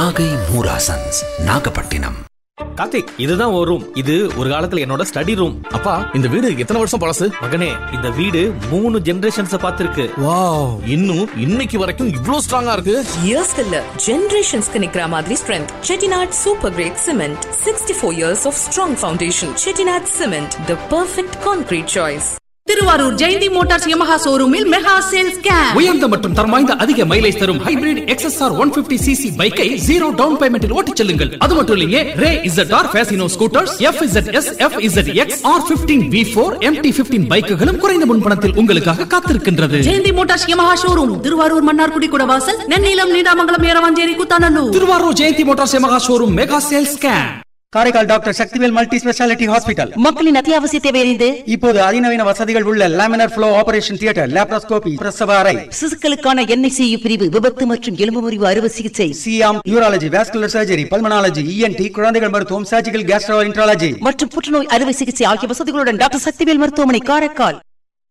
நாகை மூராசன்ஸ் நாகப்பட்டினம் கார்த்திக் இதுதான் ஒரு ரூம் இது ஒரு காலத்துல என்னோட ஸ்டடி ரூம் அப்பா இந்த வீடு எத்தனை வருஷம் பழசு மகனே இந்த வீடு மூணு ஜெனரேஷன்ஸ் பார்த்திருக்கு வாவ் இன்னும் இன்னைக்கு வரைக்கும் இவ்ளோ ஸ்ட்ராங்கா இருக்கு இயர்ஸ்க்கு இல்ல ஜெனரேஷன்ஸ்க்கு நிக்கிற மாதிரி strength Chettinad super grade cement sixty four years of strong foundation Chettinad cement the perfect concrete choice Thiruvarur Jayanthi Motors Yamaha ஷோரூமில் மெகா சேல்ஸ் கேம்ப் உயர்ந்த மற்றும் தரம் வாய்ந்த அதிக மைலேஜ் தரும் hybrid XSR one fifty CC பைக்கை ஜீரோ டவுன் பேமெண்டில் ஓட்டிச் செல்லுங்கள் அது மட்டும் இல்லையே Ray Z R Fascino scooters F Z S F Z X R fifteen V four MT fifteen பைக்குகளும் குறைந்த முன்பணத்தில் உங்களுக்காக காத்திருக்கின்றது Jayanthi Motors Yamaha showroom Thiruvarur Mannargudi Kudavasal Nellilam Needamangalam Eravancheri Kuthanallur Thiruvarur Jayanthi Motors Yamaha showroom mega sales camp Karaikal doctor Sakthivel multi speciality hospital மக்களின் அத்தியாவசிய தேவை அறிந்து இப்போது அதிநவீன வசதிகள் உள்ள laminar flow operation theatre laparoscopy பிரசவ அறை சிசுக்களுக்கான என்ஐசியு பிரிவு விபத்து மற்றும் எலும்பு முறிவு அறுவை சிகிச்சை சியாம் urology vascular surgery pulmonology ENT குழந்தைகள் மருத்துவம் சர்ஜிக்கல் கேஸ்ட்ரோ இன்ட்ராலஜி மற்றும் புற்றுநோய் அறுவை சிகிச்சை ஆகிய வசதிகளுடன் டாக்டர் சக்திவேல் மருத்துவமனை காரைக்கால்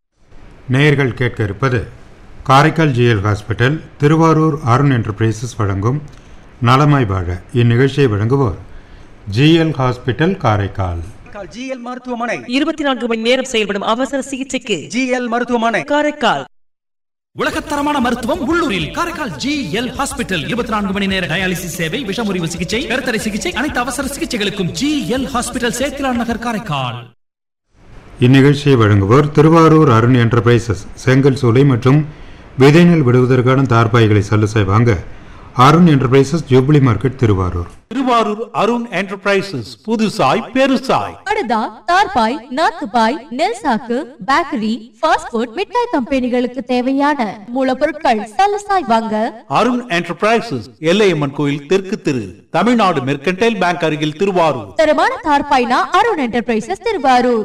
நேயர்கள் கேட்க இருப்பது Karaikal GL hospital Thiruvarur Arun enterprises வழங்கும் நலமாய் வாழ இந்நிகழ்ச்சியை வழங்குவோர் ஜிஎல் ஹாஸ்பிட்டல் காரைக்கால் ஜிஎல் மருத்துவமனை இருபத்தி நான்கு மணி நேரம் செயல்படும் அவசர சிகிச்சைக்கு ஜிஎல் மருத்துவமனை காரைக்கால் உலகத்தரமான மருத்துவம் உள்ளூரில் காரைக்கால் ஜி எல் ஹாஸ்பிட்டல் இருபத்தி நான்கு மணி நேர டயாலிசிஸ் சேவை விஷமுறிவு சிகிச்சை கருத்தடை சிகிச்சை அனைத்து அவசர சிகிச்சைகளுக்கும் G L hospital Sethilan Nagar Karaikal இந்நிகழ்ச்சியை வழங்குவோர் திருவாரூர் அருண் என்டர்பிரைசஸ் செங்கல் சூளை மற்றும் விதைநெல் விடுவதற்கான தார்பாய்களை சல்லுசாய் வாங்க Arun enterprises jubilee market Thiruvarur Thiruvarur Arun enterprises புதுசாய் பெருசாய் படுதா தார்பாய் நாத்துபாய் நெல் சாக்கு பேக்கரி ஃபாஸ்ட் ஃபுட் மிட்டாய் கம்பெனிகளுக்கு தேவையான மூலப்பொருட்கள் சலசாய் வாங்க அருண் என்டர்பிரைசஸ் எல்லையம்மன் கோயில் தெற்கு திரு தமிழ்நாடு மெர்கன்டைல் பேங்க் அருகில் திருவாரூர் தரமான தார்பாய்னா அருண் என்டர்பிரைசஸ் திருவாரூர்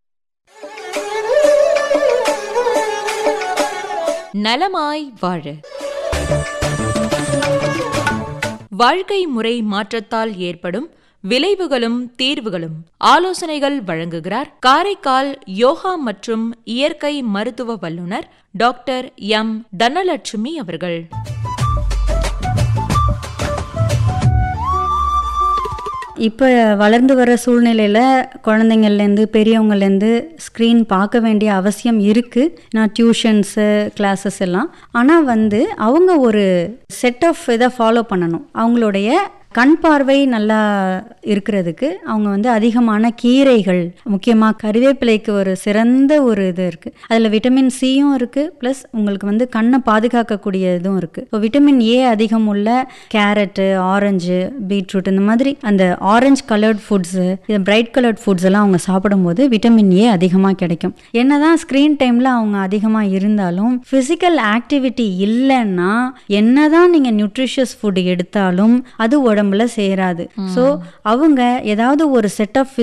நலமாய் வாழ வாழ்க்கை முறை மாற்றத்தால் ஏற்படும் விளைவுகளும் தீர்வுகளும் ஆலோசனைகள் வழங்குகிறார் காரைக்கால் யோகா மற்றும் இயற்கை மருத்துவ வல்லுநர் டாக்டர் எம் தனலட்சுமி அவர்கள் இப்போ வளர்ந்து வர சூழ்நிலையில் குழந்தைங்கள்லேருந்து பெரியவங்கலேருந்து ஸ்க்ரீன் பார்க்க வேண்டிய அவசியம் இருக்குது நான் டியூஷன்ஸு கிளாஸஸ் எல்லாம் ஆனால் வந்து அவங்க ஒரு செட் ஆஃப் இதை ஃபாலோ பண்ணணும் அவங்களுடைய கண் பார்வை நல்லா இருக்கிறதுக்கு அவங்க வந்து அதிகமான கீரைகள் முக்கியமாக கறிவேப்பிலைக்கு ஒரு சிறந்த ஒரு இது இருக்குது அதில் விட்டமின் சியும் இருக்குது ப்ளஸ் உங்களுக்கு வந்து கண்ணை பாதுகாக்கக்கூடிய இதுவும் இருக்குது இப்போ விட்டமின் ஏ அதிகம் உள்ள கேரட்டு ஆரஞ்சு பீட்ரூட் இந்த மாதிரி அந்த ஆரஞ்சு கலர்ட் ஃபுட்ஸு இது பிரைட் கலர்ட் ஃபுட்ஸ் எல்லாம் அவங்க சாப்பிடும்போது விட்டமின் ஏ அதிகமாக கிடைக்கும் என்னதான் ஸ்க்ரீன் டைமில் அவங்க அதிகமாக இருந்தாலும் ஃபிசிக்கல் ஆக்டிவிட்டி இல்லைன்னா என்னதான் நீங்கள் நியூட்ரிஷியஸ் ஃபுட் எடுத்தாலும் அது உடம்புல சேராது ஸோ அவங்க ஏதாவது ஒரு செட் ஆஃப்